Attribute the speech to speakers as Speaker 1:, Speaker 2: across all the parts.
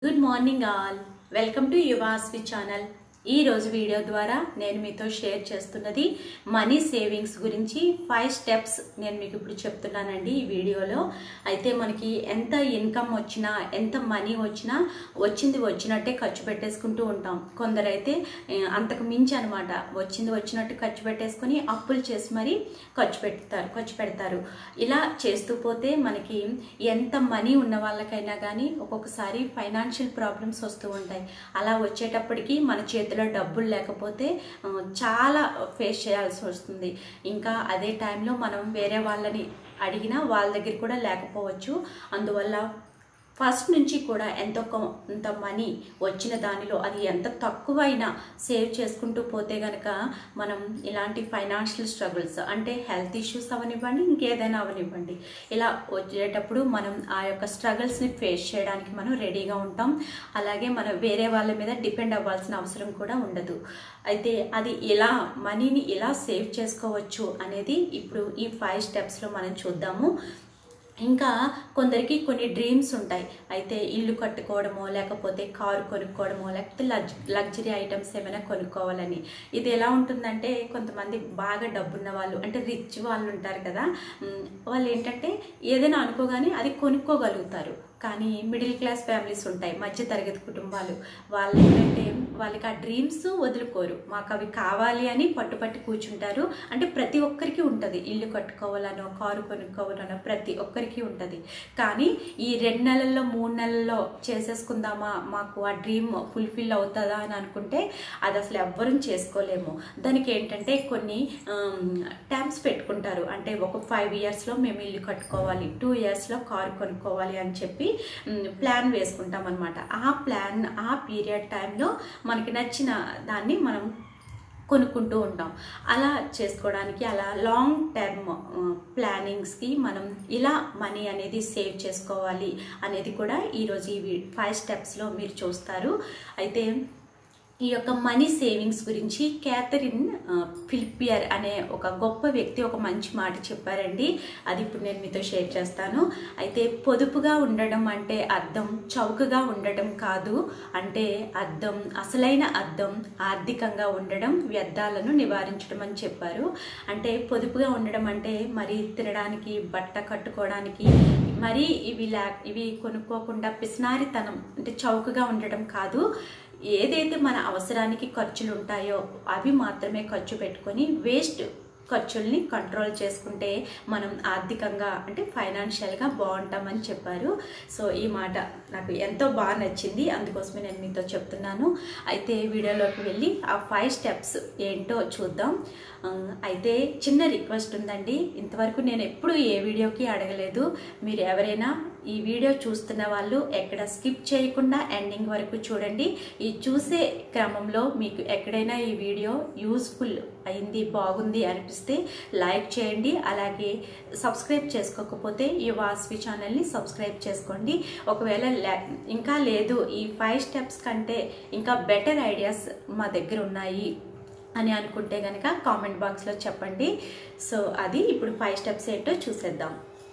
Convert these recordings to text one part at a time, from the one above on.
Speaker 1: good morning all welcome to యువాస్వి channel ఈ రోజు వీడియో ద్వారా నేను మీతో షేర్ చేస్తున్నది మనీ సేవింగ్స్ గురించి ఫైవ్ స్టెప్స్ నేను మీకు ఇప్పుడు చెప్తున్నానండి ఈ వీడియోలో అయితే మనకి ఎంత ఇన్కమ్ వచ్చినా ఎంత మనీ వచ్చినా వచ్చింది వచ్చినట్టే ఖర్చు పెట్టేసుకుంటూ ఉంటాం కొందరైతే ఏ, అంతకు మించి అనమాట వచ్చింది వచ్చినట్టు ఖర్చు పెట్టేసుకొని అప్పులు చేసి మరీ ఖర్చు పెడతారు ఖర్చు పెడతారు ఇలా చేస్తూ పోతే మనకి ఎంత మనీ ఉన్న వాళ్ళకైనా కానీ ఒక్కొక్కసారి ఫైనాన్షియల్ ప్రాబ్లమ్స్ వస్తూ ఉంటాయి అలా వచ్చేటప్పటికి మన చేతిలో డబ్బులు లేకపోతే ఆ, చాలా ఫేస్ చేయాల్సి వస్తుంది ఇంకా అదే టైంలో మనం వేరే వాళ్ళని అడిగినా వాళ్ళ దగ్గర కూడా లేకపోవచ్చు అందువల్ల ఫస్ట్ నుంచి కూడా ఎంతో కొంత మనీ వచ్చిన దానిలో అది ఎంత తక్కువైనా సేవ్ చేసుకుంటూ పోతే గనక మనం ఇలాంటి ఫైనాన్షియల్ స్ట్రగుల్స్ అంటే హెల్త్ ఇష్యూస్ అవనివ్వండి ఇంకేదైనా అవనివ్వండి ఇలా వచ్చేటప్పుడు మనం ఆ యొక్క స్ట్రగుల్స్ని ఫేస్ చేయడానికి మనం రెడీగా ఉంటాం అలాగే మనం వేరే వాళ్ళ మీద డిపెండ్ అవ్వాల్సిన అవసరం కూడా ఉండదు అయితే అది ఎలా మనీని ఎలా సేవ్ చేసుకోవచ్చు అనేది ఇప్పుడు ఈ ఫైవ్ స్టెప్స్లో మనం చూద్దాము ఇంకా కొందరికి కొన్ని డ్రీమ్స్ ఉంటాయి అయితే ఇల్లు కట్టుకోవడమో లేకపోతే కారు కొనుక్కోవడమో లేకపోతే లగ్జ లగ్జరీ ఐటమ్స్ ఏమైనా కొనుక్కోవాలని ఇది ఎలా ఉంటుందంటే కొంతమంది బాగా డబ్బున్న వాళ్ళు అంటే రిచ్ వాళ్ళు ఉంటారు కదా ఉమ్, వాళ్ళు ఏంటంటే ఏదైనా అనుకోగానే అది కొనుక్కోగలుగుతారు కానీ మిడిల్ క్లాస్ ఫ్యామిలీస్ ఉంటాయి మధ్య తరగతి కుటుంబాలు వాళ్ళు ఏంటంటే వాళ్ళకి ఆ డ్రీమ్స్ వదులుకోరు మాకు అవి కావాలి అని పట్టుపట్టి కూర్చుంటారు అంటే ప్రతి ఒక్కరికి ఉంటుంది ఇల్లు కట్టుకోవాలనో కారు కొనుక్కోవాలనో ప్రతి ఒక్కరికి ఉంటుంది కానీ ఈ రెండు నెలల్లో మూడు నెలల్లో చేసేసుకుందామా మాకు ఆ డ్రీమ్ ఫుల్ఫిల్ అవుతుందా అని అనుకుంటే అది అసలు ఎవ్వరూ చేసుకోలేము దానికి ఏంటంటే కొన్ని టైమ్స్ పెట్టుకుంటారు అంటే ఒక ఫైవ్ ఇయర్స్లో మేము ఇల్లు కట్టుకోవాలి టూ ఇయర్స్లో కారు కొనుక్కోవాలి అని చెప్పి ప్లాన్ వేసుకుంటాం అనమాట ఆ ప్లాన్ ఆ పీరియడ్ టైంలో మనకి నచ్చిన దాన్ని మనం కొనుక్కుంటూ ఉంటాం అలా చేసుకోవడానికి అలా లాంగ్ టర్మ్ ప్లానింగ్స్కి మనం ఇలా మనీ అనేది సేవ్ చేసుకోవాలి అనేది కూడా ఈరోజు ఈ ఫైవ్ స్టెప్స్లో మీరు చూస్తారు అయితే ఈ యొక్క మనీ సేవింగ్స్ గురించి క్యాథరిన్ ఆ, ఫిలిపియర్ అనే ఒక గొప్ప వ్యక్తి ఒక మంచి మాట చెప్పారండి అది ఇప్పుడు నేను మీతో షేర్ చేస్తాను అయితే పొదుపుగా ఉండడం అంటే అర్థం చౌకగా ఉండడం కాదు అంటే అర్థం అసలైన అర్థం ఆర్థికంగా ఉండడం వ్యర్థాలను నివారించడం అని చెప్పారు అంటే పొదుపుగా ఉండడం అంటే మరి తినడానికి బట్ట కట్టుకోవడానికి మరి ఇవి లా ఇవి కొనుక్కోకుండా పిసినారితనం అంటే చౌకగా ఉండడం కాదు ఏదైతే మన అవసరానికి ఖర్చులు ఉంటాయో అవి మాత్రమే ఖర్చు పెట్టుకొని వేస్ట్ ఖర్చుల్ని కంట్రోల్ చేసుకుంటే మనం ఆర్థికంగా అంటే ఫైనాన్షియల్గా బాగుంటామని చెప్పారు సో ఈ మాట నాకు ఎంతో బాగా నచ్చింది అందుకోసమే నేను మీతో చెప్తున్నాను అయితే వీడియోలోకి వెళ్ళి ఆ ఫైవ్ స్టెప్స్ ఏంటో చూద్దాం ఆ, అయితే చిన్న రిక్వెస్ట్ ఉందండి ఇంతవరకు నేను ఎప్పుడు ఏ వీడియోకి అడగలేదు మీరు ఎవరైనా ఈ వీడియో చూస్తున్న వాళ్ళు ఎక్కడ స్కిప్ చేయకుండా ఎండింగ్ వరకు చూడండి ఈ చూసే క్రమంలో మీకు ఎక్కడైనా ఈ వీడియో యూస్ఫుల్ అయింది బాగుంది అనిపిస్తే లైక్ చేయండి అలాగే సబ్స్క్రైబ్ చేసుకోకపోతే ఈ వాస్వి ఛానల్ని సబ్స్క్రైబ్ చేసుకోండి ఒకవేళ లే- ఇంకా లేదు ఈ ఫైవ్ స్టెప్స్ కంటే ఇంకా బెటర్ ఐడియాస్ మా దగ్గర ఉన్నాయి అని అనుకుంటే కనుక కామెంట్ బాక్స్లో చెప్పండి సో అది ఇప్పుడు ఫైవ్ స్టెప్స్ ఏంటో చూసేద్దాం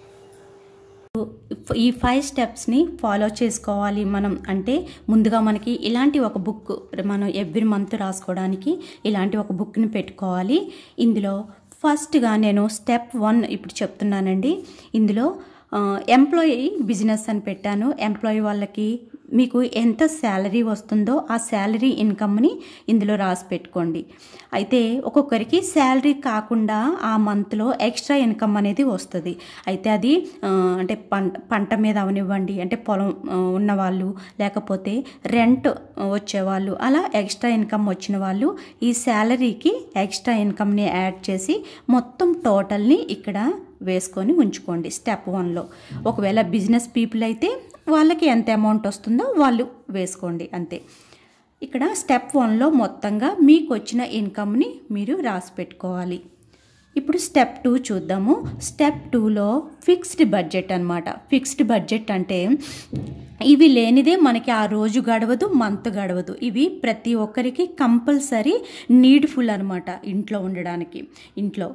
Speaker 1: ఈ ఫైవ్ స్టెప్స్ని ఫాలో చేసుకోవాలి మనం అంటే ముందుగా మనకి ఇలాంటి ఒక బుక్ మనం ఎవ్రీ మంత్ రాసుకోవడానికి ఇలాంటి ఒక బుక్ని పెట్టుకోవాలి ఇందులో ఫస్ట్గా నేను స్టెప్ వన్ ఇప్పుడు చెప్తున్నానండి ఇందులో ఎంప్లాయీ బిజినెస్ అని పెట్టాను ఎంప్లాయీ వాళ్ళకి మీకు ఎంత శాలరీ వస్తుందో ఆ శాలరీ ఇన్కమ్ని ఇందులో రాసి పెట్టుకోండి అయితే ఒక్కొక్కరికి శాలరీ కాకుండా ఆ మంత్లో ఎక్స్ట్రా ఇన్కమ్ అనేది వస్తుంది అయితే అది ఆ, అంటే పంట పంట మీద అవనివ్వండి అంటే పొలం ఆ, ఉన్నవాళ్ళు లేకపోతే రెంట్ వచ్చేవాళ్ళు అలా ఎక్స్ట్రా ఇన్కమ్ వచ్చిన వాళ్ళు ఈ శాలరీకి ఎక్స్ట్రా ఇన్కమ్ని యాడ్ చేసి మొత్తం టోటల్ని ఇక్కడ వేసుకొని ఉంచుకోండి స్టెప్ వన్లో ఒకవేళ బిజినెస్ పీపుల్ అయితే వాళ్ళకి ఎంత అమౌంట్ వస్తుందో వాళ్ళు వేసుకోండి అంతే ఇక్కడ స్టెప్ వన్లో మొత్తంగా మీకు వచ్చిన ఇన్కమ్ని మీరు రాసి పెట్టుకోవాలి ఇప్పుడు స్టెప్ టూ చూద్దాము స్టెప్ టూలో ఫిక్స్డ్ బడ్జెట్ అనమాట ఫిక్స్డ్ బడ్జెట్ అంటే ఇవి లేనిదే మనకి ఆ రోజు గడవదు మంత్ గడవదు ఇవి ప్రతి ఒక్కరికి కంపల్సరీ నీడ్ఫుల్ అనమాట ఇంట్లో ఉండడానికి ఇంట్లో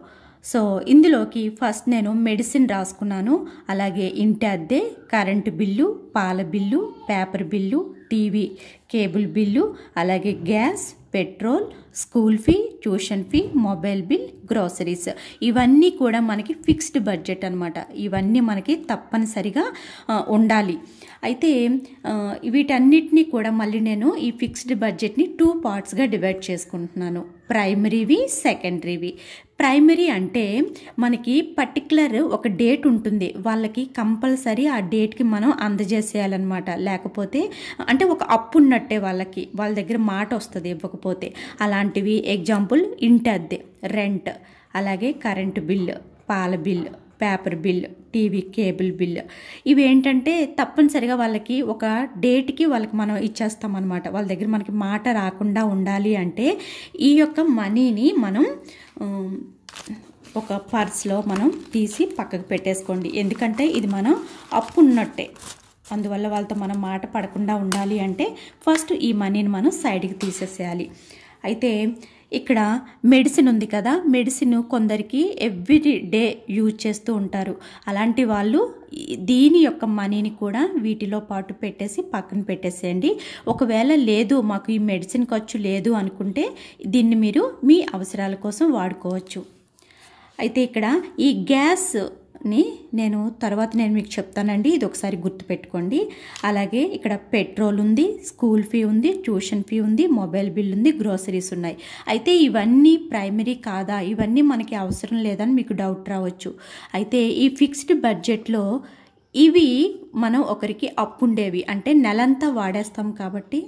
Speaker 1: సో ఇందులోకి ఫస్ట్ నేను మెడిసిన్ రాసుకున్నాను అలాగే ఇంటి అద్దె కరెంటు బిల్లు పాల bill paper bill TV cable bill అలాగే gas petrol school fee tuition fee mobile bill groceries ఇవన్నీ కూడా మనకి ఫిక్స్డ్ బడ్జెట్ అనమాట ఇవన్నీ మనకి తప్పనిసరిగా ఆ, ఉండాలి అయితే ఆ, వీటన్నిటినీ కూడా మళ్ళీ నేను ఈ ఫిక్స్డ్ బడ్జెట్ని టూ పార్ట్స్గా డివైడ్ చేసుకుంటున్నాను ప్రైమరీవి సెకండరీవి ప్రైమరీ అంటే మనకి పర్టికులర్ ఒక డేట్ ఉంటుంది వాళ్ళకి కంపల్సరీ ఆ డేట్కి మనం అందజేసేయాలన్నమాట లేకపోతే అంటే ఒక అప్పు ఉన్నట్టే వాళ్ళకి వాళ్ళ దగ్గర మాట వస్తుంది ఇవ్వకపోతే అలాంటివి ఎగ్జాంపుల్ ఇంటి అద్దె రెంట్ అలాగే కరెంటు బిల్లు పాల bill paper bill TV cable bill ఇవి ఏంటంటే తప్పనిసరిగా వాళ్ళకి ఒక డేట్కి వాళ్ళకి మనం ఇచ్చేస్తాం అనమాట వాళ్ళ దగ్గర మనకి మాట రాకుండా ఉండాలి అంటే ఈ యొక్క మనీని మనం ఉమ్, ఒక పర్స్లో మనం తీసి పక్కకు పెట్టేసుకోండి ఎందుకంటే ఇది మనం అప్పు ఉన్నట్టే అందువల్ల వాళ్ళతో మనం మాట పడకుండా ఉండాలి అంటే ఫస్ట్ ఈ మనీని మనం సైడ్కి తీసేసేయాలి అయితే ఇక్కడ మెడిసిన్ ఉంది కదా మెడిసిన్ కొందరికి ఎవ్రీ డే యూజ్ చేస్తూ ఉంటారు అలాంటి వాళ్ళు ఈ- దీని యొక్క మనీని కూడా వీటిలో పాటు పెట్టేసి పక్కన పెట్టేసేయండి ఒకవేళ లేదు మాకు ఈ మెడిసిన్ ఖర్చు లేదు అనుకుంటే దీన్ని మీరు మీ అవసరాల కోసం వాడుకోవచ్చు అయితే ఇక్కడ ఈ గ్యాస్ని నేను తర్వాత నేను మీకు చెప్తానండి ఇది ఒకసారి గుర్తుపెట్టుకోండి అలాగే ఇక్కడ పెట్రోల్ ఉంది స్కూల్ ఫీ ఉంది ట్యూషన్ ఫీ ఉంది మొబైల్ బిల్ ఉంది గ్రోసరీస్ ఉన్నాయి అయితే ఇవన్నీ ప్రైమరీ కాదా ఇవన్నీ మనకి అవసరం లేదని మీకు డౌట్ రావచ్చు అయితే ఈ ఫిక్స్డ్ బడ్జెట్లో ఇవి మనం ఒకరికి అప్పు ఉండేవి అంటే నెలంతా వాడేస్తాం కాబట్టి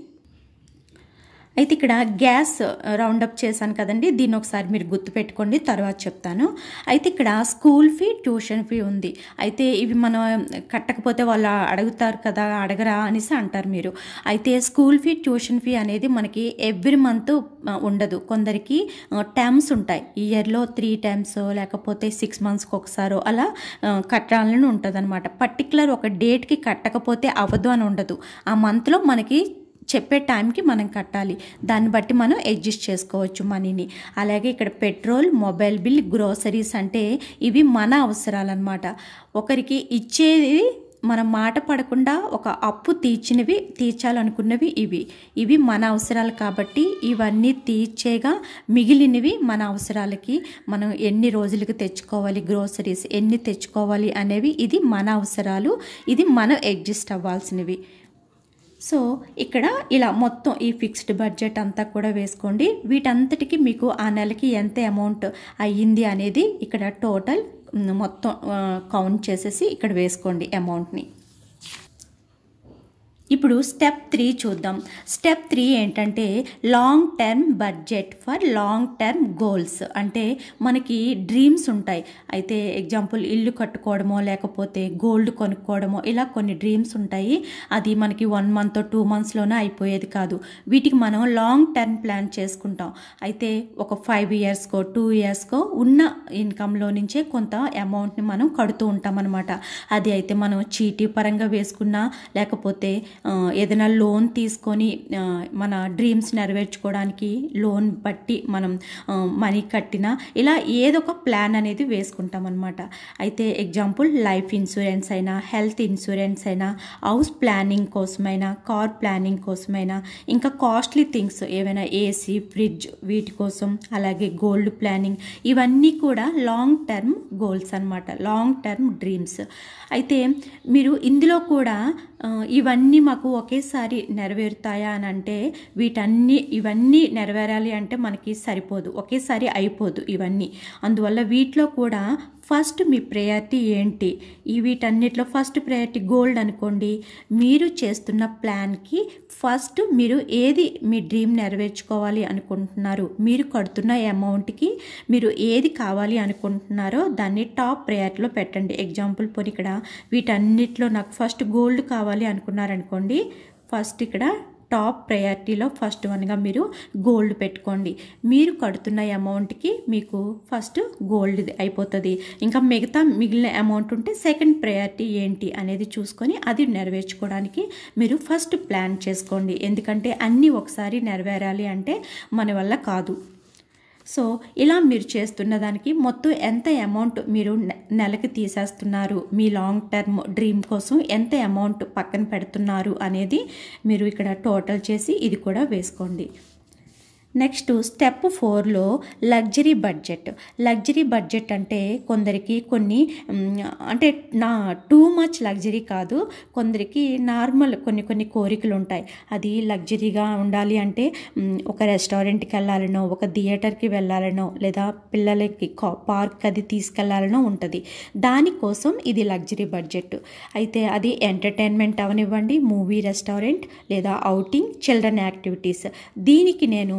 Speaker 1: అయితే ఇక్కడ గ్యాస్ రౌండప్ చేశాను కదండి దీన్ని ఒకసారి మీరు గుర్తుపెట్టుకోండి తర్వాత చెప్తాను అయితే ఇక్కడ స్కూల్ ఫీ ట్యూషన్ ఫీ ఉంది అయితే ఇవి మనం కట్టకపోతే వాళ్ళు అడుగుతారు కదా అడగరా అనేసి అంటారు మీరు అయితే స్కూల్ ఫీ ట్యూషన్ ఫీ అనేది మనకి ఎవ్రీ మంత్ ఉండదు కొందరికి టైమ్స్ ఉంటాయి ఇయర్లో త్రీ టైమ్స్ లేకపోతే సిక్స్ మంత్స్కి ఒకసారో అలా ఆ, కట్టాలని ఉంటుంది అనమాట పర్టికులర్ ఒక డేట్కి కట్టకపోతే అవ్వదు అని ఉండదు ఆ మంత్లో మనకి చెప్పే టైంకి మనం కట్టాలి దాన్ని బట్టి మనం అడ్జస్ట్ చేసుకోవచ్చు మనీని అలాగే ఇక్కడ పెట్రోల్ మొబైల్ బిల్ గ్రోసరీస్ అంటే ఇవి మన అవసరాలన్నమాట ఒకరికి ఇచ్చేది మనం మాట పడకుండా ఒక అప్పు తీర్చినవి తీర్చాలనుకున్నవి ఇవి ఇవి మన అవసరాలు కాబట్టి ఇవన్నీ తీర్చేగా మిగిలినవి మన అవసరాలకి మనం ఎన్ని రోజులకి తెచ్చుకోవాలి గ్రోసరీస్ ఎన్ని తెచ్చుకోవాలి అనేవి ఇది మన అవసరాలు ఇది మనం అడ్జస్ట్ అవ్వాల్సినవి సో ఇక్కడ ఇలా మొత్తం ఈ ఫిక్స్డ్ బడ్జెట్ అంతా కూడా వేసుకోండి వీటంతటికి మీకు ఆ నెలకి ఎంత అమౌంట్ అయ్యింది అనేది ఇక్కడ టోటల్ మ్, మొత్తం ఆ, కౌంట్ చేసేసి ఇక్కడ వేసుకోండి అమౌంట్ని ఇప్పుడు స్టెప్ త్రీ చూద్దాం స్టెప్ త్రీ ఏంటంటే long term budget for long term goals అంటే మనకి డ్రీమ్స్ ఉంటాయి అయితే ఎగ్జాంపుల్ ఇల్లు కట్టుకోవడమో లేకపోతే గోల్డ్ కొనుక్కోవడమో ఇలా కొన్ని డ్రీమ్స్ ఉంటాయి అది మనకి వన్ మంత్ టూ మంత్స్లోనే అయిపోయేది కాదు వీటికి మనం లాంగ్ టర్మ్ ప్లాన్ చేసుకుంటాం అయితే ఒక ఫైవ్ ఇయర్స్కో టూ ఇయర్స్కో ఉన్న ఇన్కంలో నుంచే కొంత అమౌంట్ని మనం కడుతూ ఉంటాం అనమాట అది అయితే మనం చీటీ పరంగా వేసుకున్నా లేకపోతే ఆ, ఏదైనా లోన్ తీసుకొని ఆ, మన డ్రీమ్స్ నెరవేర్చుకోవడానికి లోన్ బట్టి మనం ఆ, మనీ కట్టినా ఇలా ఏదో ఒక ప్లాన్ అనేది వేసుకుంటాం అనమాట అయితే ఎగ్జాంపుల్ లైఫ్ ఇన్సూరెన్స్ అయినా హెల్త్ ఇన్సూరెన్స్ అయినా హౌస్ ప్లానింగ్ కోసమైనా కార్ ప్లానింగ్ కోసమైనా ఇంకా కాస్ట్లీ థింగ్స్ ఏవైనా ఏసీ ఫ్రిడ్జ్ వీటి కోసం అలాగే గోల్డ్ ప్లానింగ్ ఇవన్నీ కూడా లాంగ్ టర్మ్ గోల్స్ అనమాట లాంగ్ టర్మ్ డ్రీమ్స్ అయితే మీరు ఇందులో కూడా ఆ, ఇవన్నీ మాకు ఒకేసారి నెరవేరుతాయా అని అంటే వీటన్ని ఇవన్నీ నెరవేరాలి అంటే మనకి సరిపోదు ఒకేసారి అయిపోదు ఇవన్నీ అందువల్ల వీటిలో కూడా ఫస్ట్ మీ ప్రయారిటీ ఏంటి ఈ వీటన్నిటిలో ఫస్ట్ ప్రయారిటీ గోల్డ్ అనుకోండి మీరు చేస్తున్న ప్లాన్కి ఫస్ట్ మీరు ఏది మీ డ్రీమ్ నెరవేర్చుకోవాలి అనుకుంటున్నారు మీరు కడుతున్న అమౌంట్కి మీరు ఏది కావాలి అనుకుంటున్నారో దాన్ని టాప్ ప్రయారిటీలో పెట్టండి ఎగ్జాంపుల్ పోనీ ఇక్కడ వీటన్నిటిలో నాకు ఫస్ట్ గోల్డ్ కావాలి అనుకున్నారనుకోండి ఫస్ట్ ఇక్కడ టాప్ ప్రయారిటీలో ఫస్ట్ వన్గా మీరు గోల్డ్ పెట్టుకోండి మీరు కడుతున్న అమౌంట్కి మీకు ఫస్ట్ గోల్డ్ అయిపోతుంది ఇంకా మిగతా మిగిలిన అమౌంట్ ఉంటే సెకండ్ ప్రయారిటీ ఏంటి అనేది చూసుకొని అది నెరవేర్చుకోవడానికి మీరు ఫస్ట్ ప్లాన్ చేసుకోండి ఎందుకంటే అన్నీ ఒకసారి నెరవేరాలి అంటే మన వల్ల కాదు సో ఇలా మీరు చేస్తున్న దానికి మొత్తం ఎంత అమౌంట్ మీరు నె- నెలకి తీసేస్తున్నారు మీ లాంగ్ టర్మ్ డ్రీమ్ కోసం ఎంత అమౌంట్ పక్కన పెడుతున్నారు అనేది మీరు ఇక్కడ టోటల్ చేసి ఇది కూడా వేసుకోండి నెక్స్ట్ స్టెప్ ఫోర్లో లగ్జరీ బడ్జెట్ లగ్జరీ బడ్జెట్ అంటే కొందరికి కొన్ని మ్, అంటే నా టూ మచ్ లగ్జరీ కాదు కొందరికి నార్మల్ కొన్ని కొన్ని కోరికలు ఉంటాయి అది లగ్జరీగా ఉండాలి అంటే మ్, ఒక రెస్టారెంట్కి వెళ్ళాలనో ఒక థియేటర్కి వెళ్ళాలనో లేదా పిల్లలకి కా- పార్క్ అది తీసుకెళ్లాలనో ఉంటుంది దానికోసం ఇది లగ్జరీ బడ్జెట్ అయితే అది ఎంటర్టైన్మెంట్ అవనివ్వండి మూవీ రెస్టారెంట్ లేదా అవుటింగ్ చిల్డ్రన్ యాక్టివిటీస్ దీనికి నేను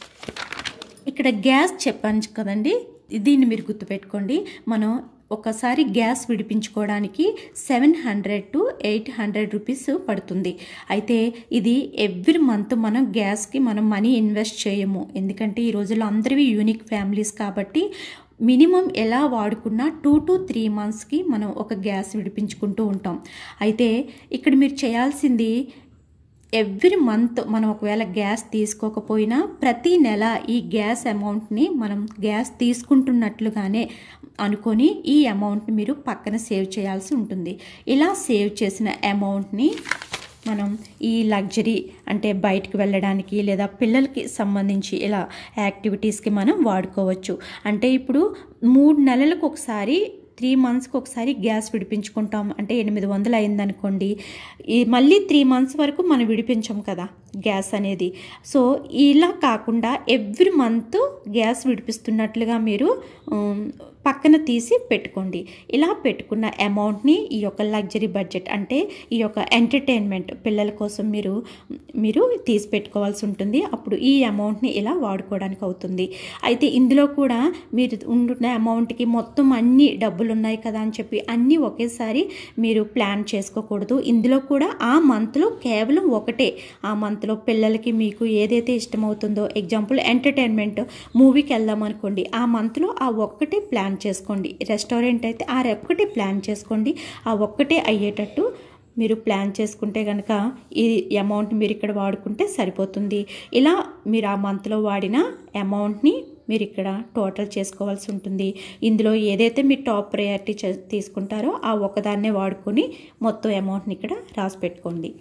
Speaker 1: ఇక్కడ గ్యాస్ చెప్పాను కదండి దీన్ని మీరు గుర్తుపెట్టుకోండి మనం ఒకసారి గ్యాస్ విడిపించుకోవడానికి seven hundred to eight hundred rupees పడుతుంది అయితే ఇది ఎవ్రీ మంత్ మనం గ్యాస్కి మనం మనీ ఇన్వెస్ట్ చేయము ఎందుకంటే ఈ రోజుల్లో అందరివి యూనిక్ ఫ్యామిలీస్ కాబట్టి మినిమం ఎలా వాడుకున్నా టూ టు త్రీ మంత్స్కి మనం ఒక గ్యాస్ విడిపించుకుంటూ ఉంటాం అయితే ఇక్కడ మీరు చేయాల్సింది ఎవ్రీ మంత్ మనం ఒకవేళ గ్యాస్ తీసుకోకపోయినా ప్రతి నెల ఈ గ్యాస్ అమౌంట్ని మనం గ్యాస్ తీసుకుంటున్నట్లుగానే అనుకొని ఈ అమౌంట్ని మీరు పక్కన సేవ్ చేయాల్సి ఉంటుంది ఇలా సేవ్ చేసిన అమౌంట్ని మనం ఈ లగ్జరీ అంటే బయటికి వెళ్ళడానికి లేదా పిల్లలకి సంబంధించి ఇలా యాక్టివిటీస్కి మనం వాడుకోవచ్చు అంటే ఇప్పుడు మూడు నెలలకు ఒకసారి త్రీ మంత్స్కి ఒకసారి గ్యాస్ విడిపించుకుంటాం అంటే ఎనిమిది వందలు అయిందనుకోండి ఈ మళ్ళీ త్రీ మంత్స్ వరకు మనం విడిపించం కదా గ్యాస్ అనేది సో ఇలా కాకుండా ఎవ్రీ మంత్ గ్యాస్ విడిపిస్తున్నట్లుగా మీరు ఉమ్, పక్కన తీసి పెట్టుకోండి ఇలా పెట్టుకున్న అమౌంట్ని ఈ యొక్క లగ్జరీ బడ్జెట్ అంటే ఈ యొక్క ఎంటర్టైన్మెంట్ పిల్లల కోసం మీరు మీరు తీసి పెట్టుకోవాల్సి ఉంటుంది అప్పుడు ఈ అమౌంట్ని ఇలా వాడుకోవడానికి అవుతుంది అయితే ఇందులో కూడా మీరు ఉంటున్న అమౌంట్కి మొత్తం అన్ని డబ్బులు ఉన్నాయి కదా అని చెప్పి అన్నీ ఒకేసారి మీరు ప్లాన్ చేసుకోకూడదు ఇందులో కూడా ఆ మంత్లో కేవలం ఒకటే ఆ మంత్లో పిల్లలకి మీకు ఏదైతే ఇష్టమవుతుందో ఎగ్జాంపుల్ ఎంటర్టైన్మెంట్ మూవీకి వెళ్దాం అనుకోండి ఆ మంత్లో ఆ ఒక్కటే ప్లాన్ చేసుకోండి రెస్టారెంట్ అయితే ఆ ఒక్కటే ప్లాన్ చేసుకోండి ఆ ఒక్కటే అయ్యేటట్టు మీరు ప్లాన్ చేసుకుంటే కనుక ఈ అమౌంట్ మీరు ఇక్కడ వాడుకుంటే సరిపోతుంది ఇలా మీరు ఆ మంత్లో వాడిన అమౌంట్ని మీరు ఇక్కడ టోటల్ చేసుకోవాల్సి ఉంటుంది ఇందులో ఏదైతే మీరు టాప్ ప్రయారిటీ తీసుకుంటారో ఆ ఒక్కదాన్నే వాడుకొని మొత్తం అమౌంట్ని ఇక్కడ రాసి పెట్టుకోండి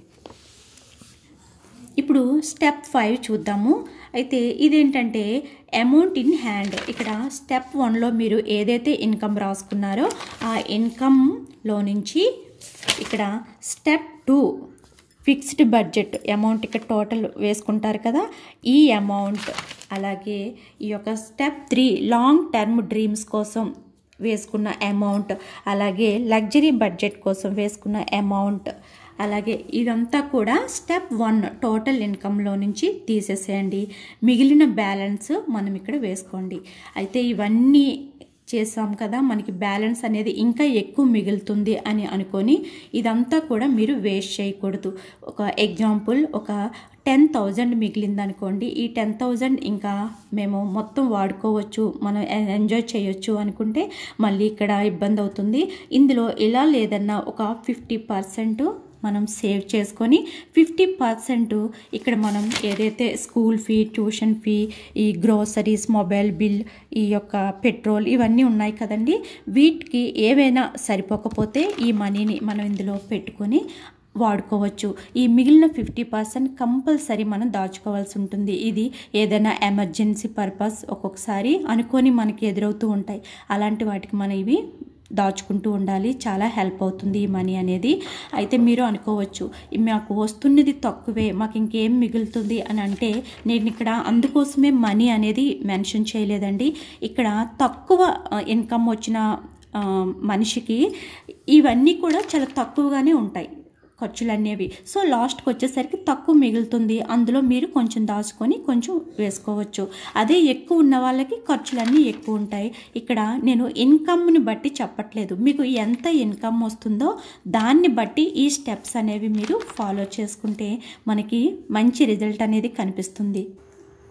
Speaker 1: ఇప్పుడు స్టెప్ ఫైవ్ చూద్దాము అయితే ఇదేంటంటే అమౌంట్ ఇన్ హ్యాండ్ ఇక్కడ స్టెప్ వన్లో మీరు ఏదైతే ఇన్కమ్ రాసుకున్నారో ఆ ఇన్కమ్లో నుంచి ఇక్కడ step two fixed budget amount ఇక్కడ టోటల్ వేసుకుంటారు కదా ఈ అమౌంట్ అలాగే ఈ యొక్క step three long term dreams కోసం వేసుకున్న అమౌంట్ అలాగే లగ్జరీ బడ్జెట్ కోసం వేసుకున్న అమౌంట్ అలాగే ఇదంతా కూడా స్టెప్ వన్ టోటల్ ఇన్కంలో నుంచి తీసేసేయండి మిగిలిన బ్యాలెన్స్ మనం ఇక్కడ వేసుకోండి అయితే ఇవన్నీ చేసాం కదా మనకి బ్యాలెన్స్ అనేది ఇంకా ఎక్కువ మిగులుతుంది అని అనుకొని ఇదంతా కూడా మీరు వేస్ట్ చేయకూడదు ఒక ఎగ్జాంపుల్ ఒక టెన్ థౌజండ్ మిగిలింది అనుకోండి ఈ టెన్ థౌజండ్ ఇంకా మేము మొత్తం వాడుకోవచ్చు మనం ఎ- ఎంజాయ్ చేయొచ్చు అనుకుంటే మళ్ళీ ఇక్కడ ఇబ్బంది అవుతుంది ఇందులో ఇలా లేదన్నా ఒక ఫిఫ్టీ పర్సెంట్ మనం సేవ్ చేసుకొని ఫిఫ్టీ పర్సెంట్ ఇక్కడ మనం ఏదైతే స్కూల్ ఫీ ట్యూషన్ ఫీ ఈ గ్రోసరీస్ మొబైల్ బిల్ ఈ యొక్క పెట్రోల్ ఇవన్నీ ఉన్నాయి కదండి వీటికి ఏవైనా సరిపోకపోతే ఈ మనీని మనం ఇందులో పెట్టుకొని వాడుకోవచ్చు ఈ మిగిలిన ఫిఫ్టీ పర్సెంట్ కంపల్సరీ మనం దాచుకోవాల్సి ఉంటుంది ఇది ఏదైనా ఎమర్జెన్సీ పర్పస్ ఒక్కొక్కసారి అనుకొని మనకి ఎదురవుతూ ఉంటాయి అలాంటి వాటికి మనం ఇవి దాచుకుంటూ ఉండాలి చాలా హెల్ప్ అవుతుంది ఈ మనీ అనేది అయితే మీరు అనుకోవచ్చు మాకు వస్తున్నది తక్కువే మాకు ఇంకేం మిగులుతుంది అని అంటే నేను ఇక్కడ అందుకోసమే మనీ అనేది మెన్షన్ చేయలేదండి ఇక్కడ తక్కువ ఇన్కమ్ వచ్చిన ఆ, మనిషికి ఇవన్నీ కూడా చాలా తక్కువగానే ఉంటాయి ఖర్చులు అనేవి సో లాస్ట్కి వచ్చేసరికి తక్కువ మిగులుతుంది అందులో మీరు కొంచెం దాచుకొని కొంచెం వేసుకోవచ్చు అదే ఎక్కువ ఉన్న వాళ్ళకి ఖర్చులన్నీ ఎక్కువ ఉంటాయి ఇక్కడ నేను ఇన్కమ్ని బట్టి చెప్పట్లేదు మీకు ఎంత ఇన్కమ్ వస్తుందో దాన్ని బట్టి ఈ స్టెప్స్ అనేవి మీరు ఫాలో చేసుకుంటే మనకి మంచి రిజల్ట్ అనేది కనిపిస్తుంది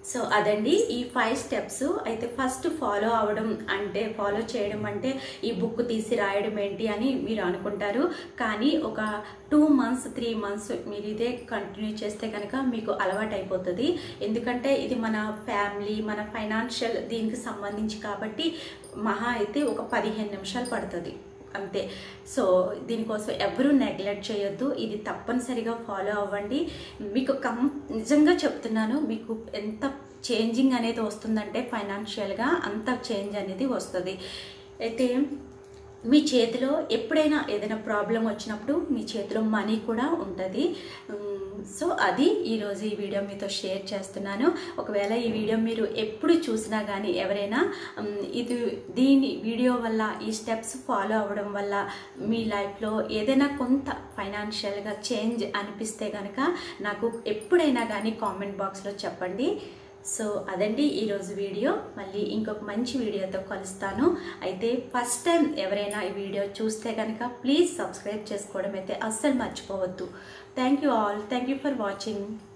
Speaker 1: సో అదండి ఈ ఫైవ్ స్టెప్స్ అయితే ఫస్ట్ ఫాలో అవ్వడం అంటే ఫాలో చేయడం అంటే ఈ బుక్ తీసి రాయడం ఏంటి అని మీరు అనుకుంటారు కానీ ఒక టూ మంత్స్ త్రీ మంత్స్ మీరు ఇదే కంటిన్యూ చేస్తే కనుక మీకు అలవాటు అయిపోతుంది ఎందుకంటే ఇది మన ఫ్యామిలీ మన ఫైనాన్షియల్ దీనికి సంబంధించి కాబట్టి మహా అయితే ఒక పదిహేను నిమిషాలు పడుతుంది అంతే సో దీనికోసం ఎవరూ నెగ్లెక్ట్ చేయొద్దు ఇది తప్పనిసరిగా ఫాలో అవ్వండి మీకు కం నిజంగా చెప్తున్నాను మీకు ఎంత చేంజింగ్ అనేది వస్తుందంటే ఫైనాన్షియల్గా అంత చేంజ్ అనేది వస్తుంది అయితే మీ చేతిలో ఎప్పుడైనా ఏదైనా ప్రాబ్లం వచ్చినప్పుడు మీ చేతిలో మనీ కూడా ఉంటుంది సో అది ఈరోజు ఈ వీడియో మీతో షేర్ చేస్తున్నాను ఒకవేళ ఈ వీడియో మీరు ఎప్పుడు చూసినా కానీ ఎవరైనా ఉమ్, ఇది దీని వీడియో వల్ల ఈ స్టెప్స్ ఫాలో అవ్వడం వల్ల మీ లైఫ్లో ఏదైనా కొంత ఫైనాన్షియల్గా చేంజ్ అనిపిస్తే కనుక నాకు ఎప్పుడైనా కానీ కామెంట్ బాక్స్లో చెప్పండి సో అదండి ఈరోజు వీడియో మళ్ళీ ఇంకొక మంచి వీడియోతో కలుస్తాను అయితే ఫస్ట్ టైం ఎవరైనా ఈ వీడియో చూస్తే కనుక ప్లీజ్ సబ్స్క్రైబ్ చేసుకోవడం అయితే అస్సలు మర్చిపోవద్దు thank you all thank you for watching